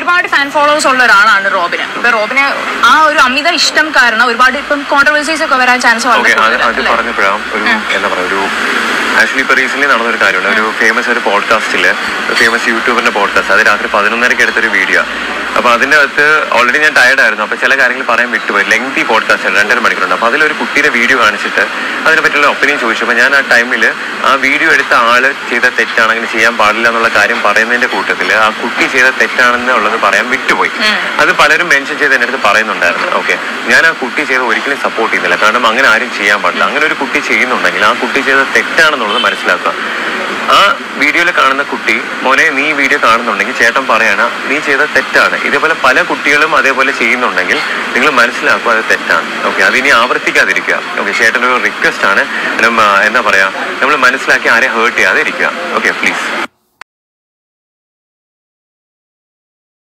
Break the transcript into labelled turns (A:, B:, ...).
A: ഒരുപാട് fan followers ഉള്ള ഒരാളാണ് റോബിന് ഇപ്പൊ റോബിന് ആ ഒരു അമിത ഇഷ്ടം കാരണം ഒരുപാട് ഇപ്പം കോൺട്രവേഴ്സീസ് ഒക്കെ വരാൻ ചാൻസ്
B: ഓക്കെ
A: വളരെ
B: അത് അത്
A: കൂടുതലാണ്, അല്ലേ?
B: പറഞ്ഞപ്പോഴാണ് ഒരു എന്താ പറയുക ഒരു ആക്ച്വലി ഇപ്പോൾ റീസെന്റ് നടന്ന ഒരു കാര്യമുണ്ട് ഒരു ഫേമസ് ഒരു പോഡ്കാസ്റ്റിൽ ഫേമസ് യൂട്യൂബറിന്റെ പോഡ്കാസ്റ്റ് അത് രാത്രി പതിനൊന്നരക്ക് എടുത്തൊരു വീഡിയോ അപ്പോൾ അതിൻ്റെ അകത്ത് ഓൾറെഡി ഞാൻ ടയർഡ് ആയിരുന്നു അപ്പോൾ ചില കാര്യങ്ങൾ പറയാൻ വിട്ടുപോയി ലെങ്തി പോഡ്കാസ്റ്റ് ആണ് രണ്ടര മണിക്കൂറുണ്ട് അപ്പോൾ അതിലൊരു കുട്ടിയുടെ വീഡിയോ കാണിച്ചിട്ട് അതിനെ പറ്റിയുള്ള ഒപ്പീനിയൻ ചോദിച്ചു അപ്പോൾ ഞാൻ ആ ടൈമിൽ ആ വീഡിയോ എടുത്ത ആൾ ചെയ്ത തെറ്റാണ് അങ്ങനെ ചെയ്യാൻ പാടില്ല എന്നുള്ള കാര്യം പറയുന്നതിന്റെ കൂട്ടത്തിൽ ആ കുട്ടി ചെയ്ത തെറ്റാണെന്നുള്ളത് പറയാൻ വിട്ടുപോയി അത് പലരും മെൻഷൻ ചെയ്ത് എൻ്റെ അടുത്ത് പറയുന്നുണ്ടായിരുന്നു ഓക്കെ ഞാൻ ആ കുട്ടി ചെയ്ത് ഒരിക്കലും സപ്പോർട്ട് ചെയ്യുന്നില്ല കാരണം അങ്ങനെ ആരും ചെയ്യാൻ പാടില്ല അങ്ങനെ ഒരു കുട്ടി ചെയ്യുന്നുണ്ടെങ്കിൽ ആ കുട്ടി ചെയ്ത തെറ്റാണെന്നുള്ളത് മനസ്സിലാക്കുക ആ വീഡിയോയിൽ കാണുന്ന കുട്ടി മോനെ നീ ഈ വീഡിയോ കാണുന്നുണ്ടെങ്കിൽ ചേട്ടൻ പറയണ നീ ചെയ്ത തെറ്റാണ് ഇതേപോലെ പല കുട്ടികളും അതേപോലെ ചെയ്യുന്നുണ്ടെങ്കിൽ നിങ്ങൾ മനസ്സിലാക്കുക അത് തെറ്റാണ് ഓക്കെ അതിനി ആവർത്തിക്കാതിരിക്കുക ഓക്കെ ചേട്ടൻ്റെ ഒരു റിക്വസ്റ്റ് ആണ് ഉം, ആ, എന്താ പറയാ നമ്മൾ മനസ്സിലാക്കി ആരെ ഹേർട്ട് ചെയ്യാതെ ഇരിക്കുക ഓക്കെ പ്ലീസ്